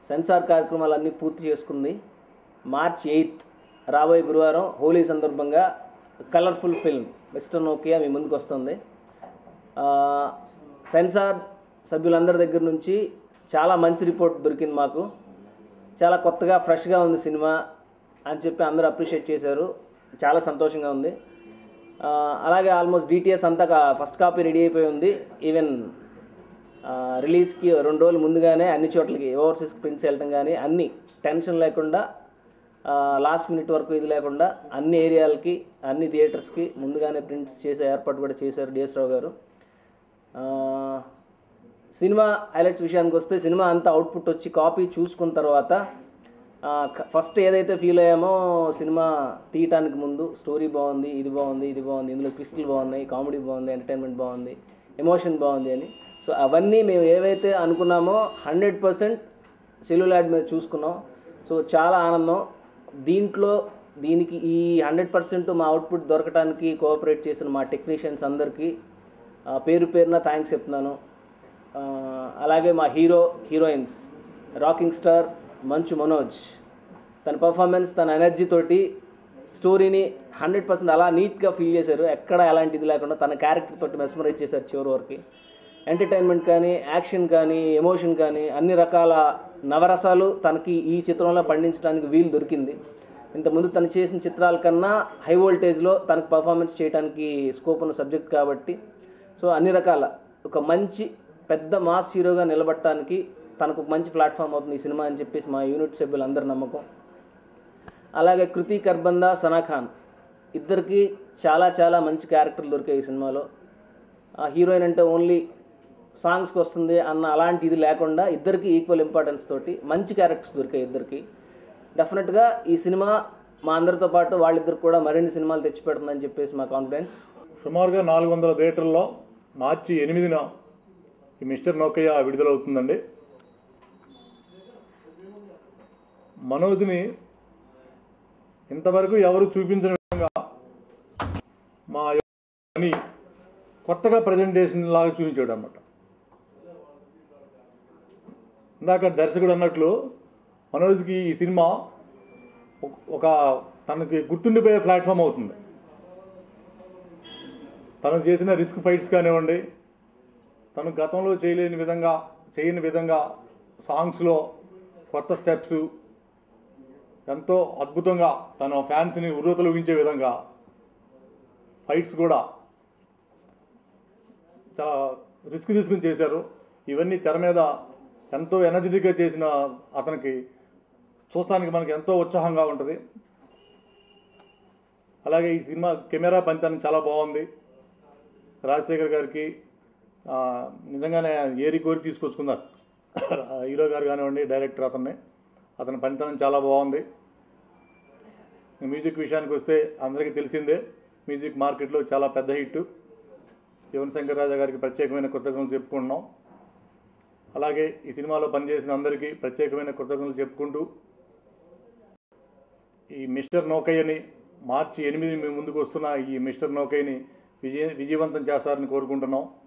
censor కార్యక్రమాలన్నీ పూర్తి చేసుకుంది మార్చ్ ఎయిత్ రాబోయే గురువారం హోలీ సందర్భంగా కలర్ఫుల్ ఫిల్మ్ మిస్టర్ నోకియా మీ ముందుకు వస్తుంది ఆ, సెన్సార్ సభ్యులందరి దగ్గర నుంచి చాలా మంచి రిపోర్ట్ దొరికింది మాకు చాలా కొత్తగా ఫ్రెష్గా ఉంది సినిమా అని చెప్పి అందరూ అప్రిషియేట్ చేశారు చాలా సంతోషంగా ఉంది ఆ, అలాగే ఆల్మోస్ట్ డిటిఎస్ అంతా కా- ఫస్ట్ కాపీ రెడీ అయిపోయి ఉంది ఈవెన్ ఆ, రిలీజ్కి రెండు రోజులు ముందుగానే అన్ని చోట్లకి ఓవర్సీస్ ప్రింట్స్ వెళ్ళటం కానీ అన్ని టెన్షన్ లేకుండా ఆ, లాస్ట్ మినిట్ వరకు ఇది లేకుండా అన్ని ఏరియాలకి అన్ని థియేటర్స్కి ముందుగానే ప్రింట్స్ చేసే ఏర్పాటు కూడా చేశారు డిఎస్ రావు గారు ఆ, సినిమా హైలైట్స్ విషయానికి వస్తే సినిమా అంతా అవుట్పుట్ వచ్చి కాపీ చూసుకున్న తర్వాత ఆ, క- ఫస్ట్ ఏదైతే ఫీల్ అయ్యామో సినిమా తీయటానికి ముందు స్టోరీ బాగుంది ఇది బాగుంది ఇది బాగుంది ఇందులో ట్విస్టులు బాగున్నాయి కామెడీ బాగుంది ఎంటర్టైన్మెంట్ బాగుంది ఎమోషన్ బాగుంది అని సో అవన్నీ మేము ఏవైతే అనుకున్నామో హండ్రెడ్ పర్సెంట్ సెల్యులాడ్ మీద చూసుకున్నాం సో చాలా ఆనందం దీంట్లో దీనికి ఈ హండ్రెడ్ పర్సెంట్ మా అవుట్పుట్ దొరకడానికి కోఆపరేట్ చేసిన మా టెక్నీషియన్స్ అందరికీ ఆ, పేరు పేరున థ్యాంక్స్ చెప్తున్నాను ఆ, అలాగే మా హీరో హీరోయిన్స్ రాకింగ్ స్టార్ మంచు మనోజ్ తన పర్ఫార్మెన్స్ తన ఎనర్జీ తోటి స్టోరీని హండ్రెడ్ పర్సెంట్ అలా నీట్గా ఫీల్ చేశారు ఎక్కడ ఎలాంటిది లేకుండా తన క్యారెక్టర్ తోటి మెస్మరైజ్ చేశారు చివరి వరకు ఎంటర్టైన్మెంట్ కానీ యాక్షన్ కానీ ఎమోషన్ కానీ అన్ని రకాల నవరసాలు తనకి ఈ చిత్రంలో పండించడానికి వీలు దొరికింది ఇంతకుముందు తను చేసిన చిత్రాల కన్నా హై వోల్టేజ్లో తనకు పర్ఫార్మెన్స్ చేయడానికి స్కోప్ ఉన్న సబ్జెక్ట్ కాబట్టి సో అన్ని రకాల ఒక మంచి పెద్ద మాస్ హీరోగా నిలబడటానికి తనకు ఒక మంచి ప్లాట్ఫామ్ అవుతుంది ఈ సినిమా అని చెప్పేసి మా యూనిట్ సభ్యులందరి నమ్మకం అలాగే కృతి కర్బంద సనా ఖాన్ ఇద్దరికి చాలా చాలా మంచి క్యారెక్టర్లు దొరికాయి ఈ సినిమాలో ఆ హీరోయిన్ అంటే ఓన్లీ సాంగ్స్కి వస్తుంది అన్న అలాంటి ఇది లేకుండా ఇద్దరికి ఈక్వల్ ఇంపార్టెన్స్ తోటి మంచి క్యారెక్టర్స్ దొరికాయి ఇద్దరికి డెఫినెట్గా ఈ సినిమా మా అందరితో పాటు వాళ్ళిద్దరు కూడా మరిన్ని సినిమాలు తెచ్చిపెడుతుందని చెప్పేసి మా కాన్ఫిడెన్స్ సుమారుగా నాలుగు వందల థియేటర్లో మార్చి ఎనిమిదిన ఈ మిస్టర్ నౌకయ్య విడుదలవుతుందండి మనోజ్ని ఇంతవరకు ఎవరు చూపించిన విధంగా మా అని కొత్తగా ప్రజెంటేషన్ లాగా చూపించాడు అన్నమాట ఇందాక దర్శకుడు అన్నట్లు మనోజ్కి ఈ సినిమా ఒక- ఒక తనకి గుర్తుండిపోయే ప్లాట్ఫామ్ అవుతుంది తను చేసిన రిస్క్ ఫైట్స్ కానివ్వండి తను గతంలో చేయలేని విధంగా చేయని విధంగా సాంగ్స్లో కొత్త స్టెప్స్ ఎంతో అద్భుతంగా తన ఫ్యాన్స్ని ఉర్రూతలూగించే విధంగా ఫైట్స్ కూడా చాలా రిస్క్ తీసుకుని చేశారు ఇవన్నీ తెర మీద ఎంతో ఎనర్జెటిక్గా చేసిన అతనికి చూస్తానికి మనకి ఎంతో ఉత్సాహంగా ఉంటుంది అలాగే ఈ సినిమా కెమెరా పనితనం చాలా బాగుంది రాజశేఖర్ గారికి ఆ, నిజంగానే ఏరి కోరి తీసుకొచ్చుకున్నారు హీరో గారు కానివ్వండి డైరెక్టర్ అతన్ని అతని పనితనం చాలా బాగుంది మ్యూజిక్ విషయానికి వస్తే అందరికీ తెలిసిందే మ్యూజిక్ మార్కెట్లో చాలా పెద్ద హిట్ యువన్ శంకర్ రాజా గారికి ప్రత్యేకమైన కృతజ్ఞతలు చెప్పుకుంటున్నాం అలాగే ఈ సినిమాలో పనిచేసిన అందరికీ ప్రత్యేకమైన కృతజ్ఞతలు చెప్పుకుంటూ ఈ మిస్టర్ నౌకయ్యని మార్చి ఎనిమిది మీ ముందుకు వస్తున్న ఈ మిస్టర్ నౌకయ్యని విజయ విజయవంతం చేస్తారని కోరుకుంటున్నాం